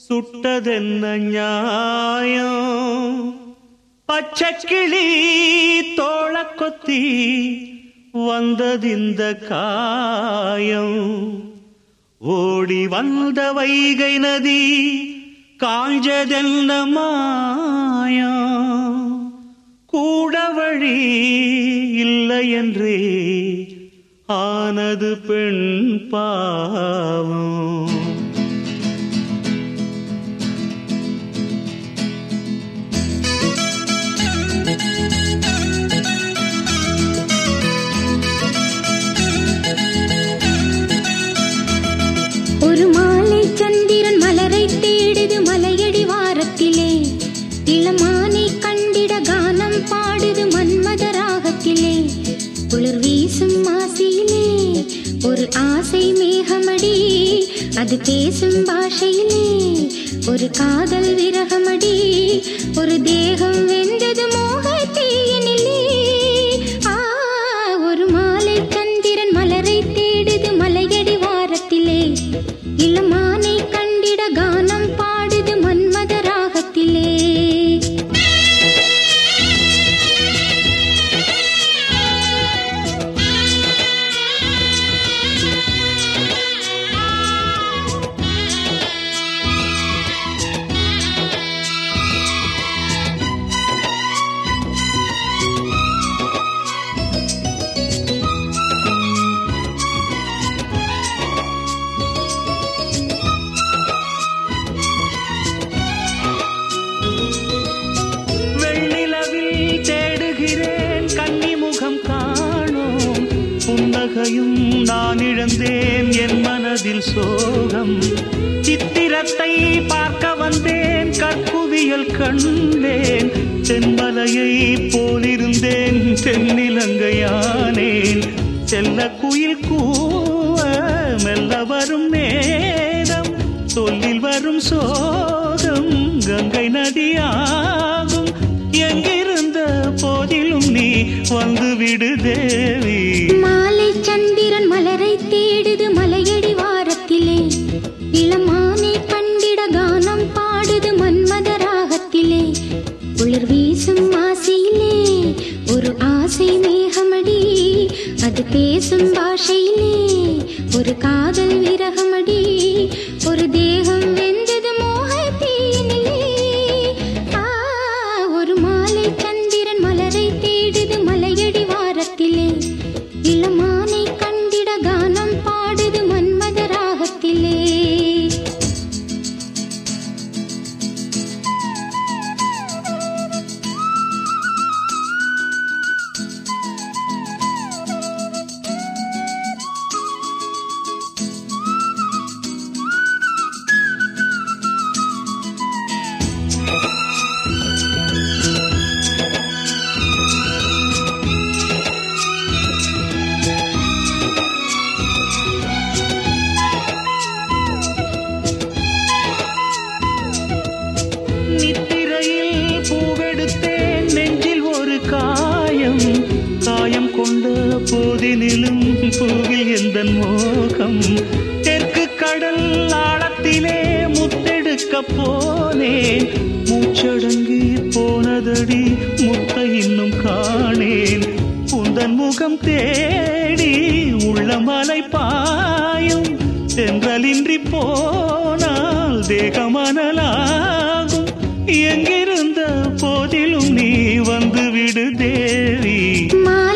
சுட்டதென்ன நியாயம் பச்சைக்கிளி தோள கொத்தி வந்ததிந்த காயம் ஓடி வந்த வைகை நதி காஞ்சதென்ன மாயம் கூட வழி இல்லை என்றே ஆனது பெண் பாவம் ஒரு மாலை சந்திரன் மலரை தேடுது மலையடி வாரத்திலே இளமானை கண்டிட கானம் பாடுது மன்மத ராகத்திலே குளிர் வீசும் மாசியிலே ஒரு ஆசை மேகமடி அது பேசும் பாஷையிலே ஒரு காதல் விரகமடி ஒரு தேகம் வெந்தது மோக தீயினிலே ஆ ஒரு மாலை சந்திரன் மலரை தேடுது மலையடி வாரத்திலே இளமானை கண்டிட கானம் பாடுது மன்மத ராகத்திலே வெண்ணிலவில் தேடுகிறேன் கன்னிமுகம் காணோம் புன்னகையும் நான் இழந்தேன் என் மனதில் சோகம் சித்திரத்தை பார்க்க வந்தேன் கற்குவியல் கண்டேன் தென்மலையை போலிருந்தேன் தென்னிலங்கையானேன் செல்ல குயில் கூவ மெல்ல வரும் நேரம் சொல்லில் வரும் சோகம் கங்கை நதியாகும் எங்கிருந்த போதிலும் நீ வந்து விடு தேவி மாலை சந்திரன் மலரை தேடுது மலையடி வாரத்திலே இளமானை கண்டிட கானம் பாடுது மன்மத ராகத்திலே குளிர் வீசும் ஆசையிலே ஒரு ஆசை மேகமடி அது பேசும் பாஷையிலே ஒரு காதல் விரகமடி ஒரு தேகம் வெந்தது மோகத்தீனிலே ஆ ஒரு மாலை சந்திரன் மலரை தேடுது மலையடி வாரத்திலே இளமானை கண்டிட கானம் பாடுது மன்மத ராகத்திலே நித்திரையில் பூவெடுத்தேன் நெஞ்சில் ஒரு காயம் காயம் கொண்ட போதினிலும் பூவில் எந்த மோகம் தெற்கு கடல் ஆழத்திலே முத்தெடுக்க போனேன் மூச்சடங்கி போனதடி முத்த இன்னும் காணேன் உந்தன் முகம் தேடி உள்ள மலை பாயும் சென்றலின்றி போனால் தேகமனலாகும் எங்கிருந்த போதிலும் நீ வந்து விடு தேவி மாலை